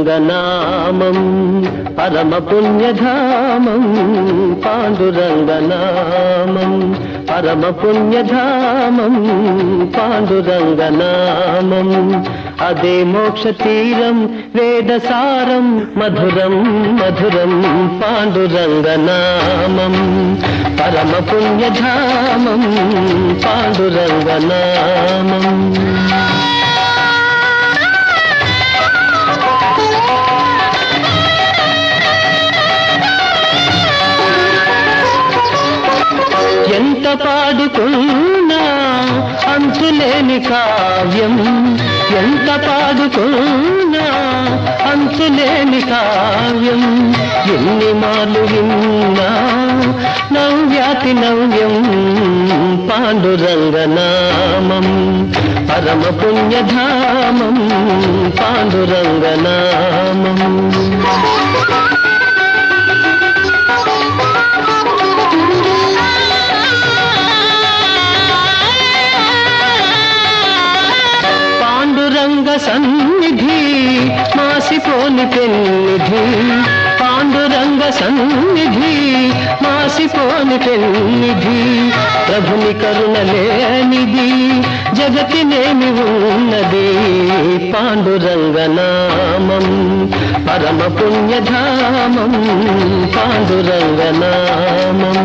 పాండురంగనామం పరమ పుణ్యధామం పాండురంగనామం పరమ పుణ్యధామం పాండురంగనామం అదే మోక్ష తీరం వేదసారం మధురం మధురం పాండురంగనామం పరమ పుణ్యధామం పాండురంగనామం ఎంత పాడుకున్నా అంతులేని కావ్యం ఎంత పాడుకున్నా అంతులేని కావ్యం ఎన్ని మాలు విన్నా నవ్యాతి నవ్యం పాండురంగనామం పరమ పుణ్యధామం పాండురంగనామం పాండురంగ సన్నిధి మాసిపోని పెన్నిధి పాండురంగ సన్నిధి మాసిపోని పెన్నిధి ప్రభుని కరుణ లేనిది జగతినేమి ఉన్నది పాండురంగనామం పరమ పుణ్యధామం పాండురంగనామం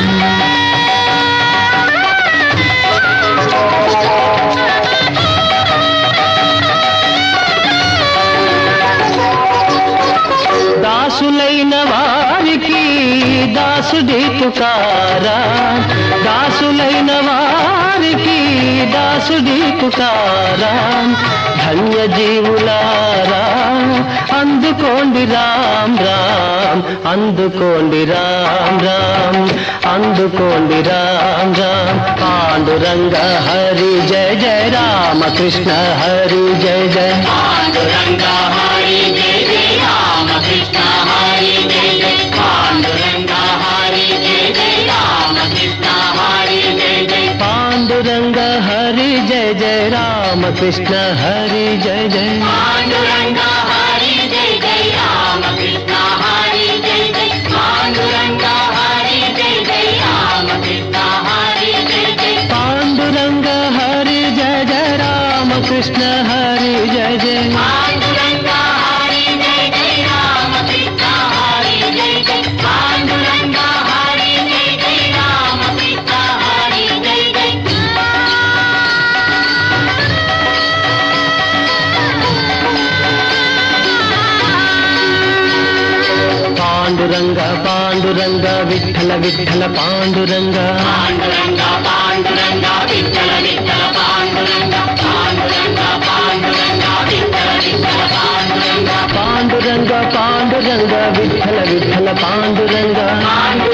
దాసులైన వారికి దాసుడి పుకారా దాసులైన వారికి దాసుడి పుకారా ధన్య జీవులారా అందుకోండి రామ్ రామ్ అందుకోండి రామ్ రామ్ అందుకోండి రామ్ రామ్ పాండురంగ హరి జయ జయ రామ కృష్ణ హరి జయ జయ పాండురంగ హరి జయ జయ రామ కృష్ణ హరి జయ జయ పాండురంగ హరి జయ జయ రామ కృష్ణ హరి జయ జయ పాండురంగ హరి జయ జయ రామ కృష్ణ హరి జయ జయ పాండురంగ హరి జయ జయ రామ కృష్ణ హరి జయ జయ పాండురంగ హరి జయ జయ రామ కృష్ణ హరి జయ జయ పాండురంగ హరి జయ జయ రామ కృష్ణ హరి జయ జయ పాండురంగ హరి జయ జయ రామ కృష్ణ హరి జయ జయ పాండురంగ హరి జయ జయ రామ కృష్ణ హరి జయ జయ పాండురంగ పాండురంగ విఠల విఠల పాండురంగ పాండురంగ పాండురంగ విఠల విఠల పాండురంగ పాండురంగ పాండురంగ విఠల విఠల పాండురంగ పాండురంగ పాండురంగ విఠల విఠల పాండురంగ పాండురంగ